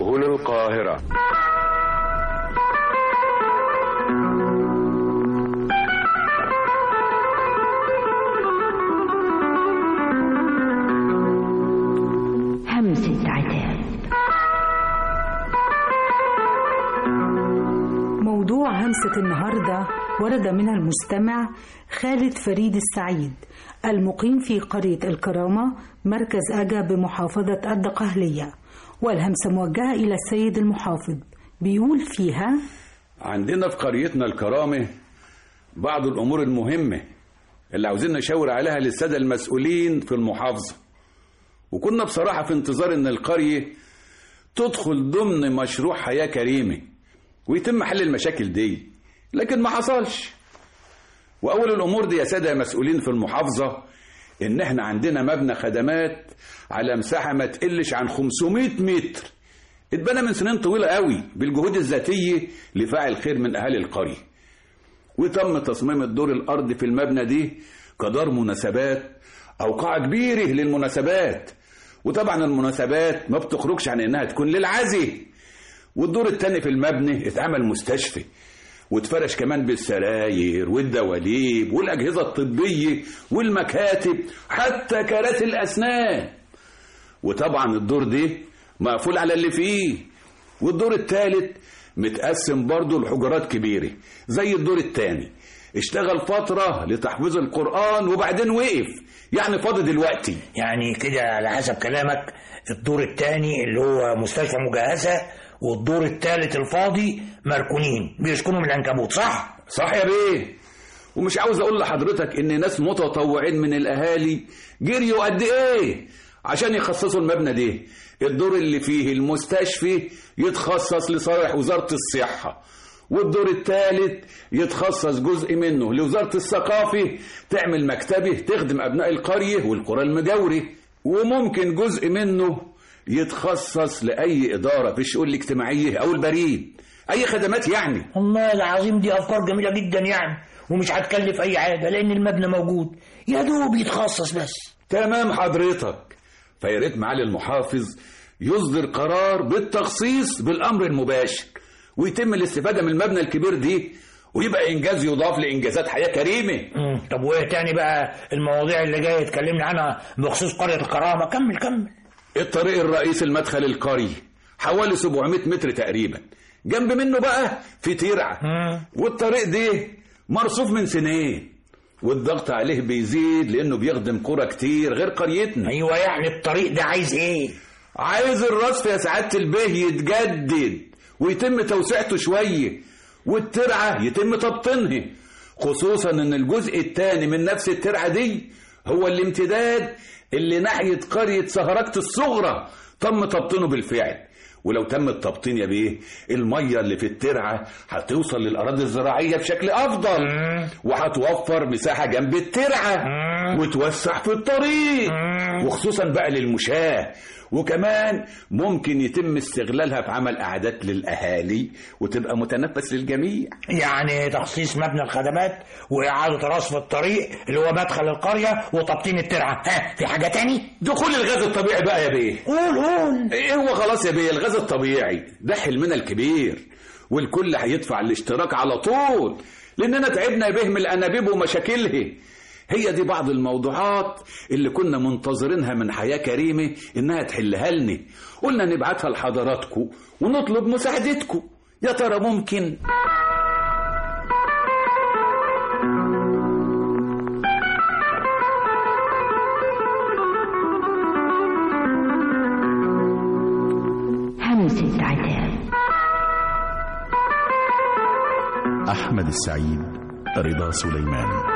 هنا القاهرة همسة عتاب موضوع همسة النهاردة ورد منها المستمع خالد فريد السعيد المقيم في قرية الكرامة مركز أجا بمحافظة الدقهلية والهمسة موجهة إلى السيد المحافظ بيقول فيها عندنا في قريتنا الكرامة بعض الأمور المهمة اللي عاوزين نشاور عليها للسادة المسؤولين في المحافظة وكنا بصراحة في انتظار إن القرية تدخل ضمن مشروع حياة كريمة ويتم حل المشاكل دي لكن ما حصلش وأول الأمور دي يا سادة مسؤولين في المحافظة إن إحنا عندنا مبنى خدمات على مساحة ما تقلش عن 500 متر اتبنى من سنين طويلة قوي بالجهود الذاتية لفاعل خير من أهالي القرية وتم تصميم الدور الأرضي في المبنى دي كدار مناسبات أو قاعة كبيرة للمناسبات وطبعا المناسبات ما بتخرجش عن إنها تكون للعزي والدور التاني في المبنى اتعمل مستشفى واتفرش كمان بالسراير والدواليب والأجهزة الطبية والمكاتب حتى كراسي الأسنان وطبعا الدور ده مقفول على اللي فيه والدور التالت متقسم برضه لحجرات كبيرة زي الدور التاني اشتغل فترة لتحفيظ القرآن وبعدين وقف يعني فاضي دلوقتي يعني كده على حسب كلامك الدور الثاني اللي هو مستشفى مجهزة والدور الثالث الفاضي مركونين بيسكنوا من العنكبوت صح؟ صح يا بيه ومش عاوز اقول لحضرتك ان ناس متطوعين من الاهالي جريوا قد ايه عشان يخصصوا المبنى ده الدور اللي فيه المستشفى يتخصص لصالح وزارة الصحة والدور الثالث يتخصص جزء منه لوزارة الثقافة تعمل مكتبة تخدم أبناء القرية والقرى المجاورة وممكن جزء منه يتخصص لأي إدارة في الشؤون الاجتماعية أو البريد أي خدمات يعني والله العظيم دي أفكار جميلة جدا يعني ومش هتكلف أي حاجة لأن المبنى موجود يا دوب يتخصص بس تمام حضرتك فيا ريت معالي المحافظ يصدر قرار بالتخصيص بالأمر المباشر ويتم الاستفادة من المبنى الكبير دي ويبقى إنجاز يضاف لإنجازات حياة كريمة مم. طب وإيه تاني بقى المواضيع اللي جاية تكلمنا عنها بخصوص قرية الكرامة كمل كمل الطريق الرئيسي المدخل القرية حوالي 700 متر تقريبا جنب منه بقى في ترعة والطريق ده مرصوف من سنين والضغط عليه بيزيد لأنه بيخدم قرى كتير غير قريتنا أيوة يعني الطريق ده عايز إيه؟ عايز الرصف يا سعادة البيه يتجدد ويتم توسعته شوية والترعة يتم تبطينها خصوصا ان الجزء الثاني من نفس الترعة دي هو الامتداد اللي ناحية قرية سهركت الصغرى تم تبطينه بالفعل ولو تم التبطين يا بيه المية اللي في الترعة هتوصل للأراضي الزراعية بشكل أفضل وهتوفر مساحة جنب الترعة وتوسع في الطريق وخصوصا بقى للمشاة وكمان ممكن يتم استغلالها في عمل قعدات للأهالي وتبقى متنفس للجميع يعني تخصيص مبنى الخدمات وإعادة رصف الطريق اللي هو مدخل القرية وتبطين الترعة ها في حاجة تاني؟ دخول الغاز الطبيعي بقى يا بيه قول قول ايه هو خلاص يا بيه الغاز الطبيعي ده حلمنا الكبير والكل هيدفع الاشتراك على طول لاننا تعبنا به من الانابيب ومشاكلها هي دي بعض الموضوعات اللي كنا منتظرينها من حياة كريمة إنها تحلها لنا قلنا نبعتها لحضراتكم ونطلب مساعدتكم يا ترى ممكن همسة عتاب أحمد السعيد رضا سليمان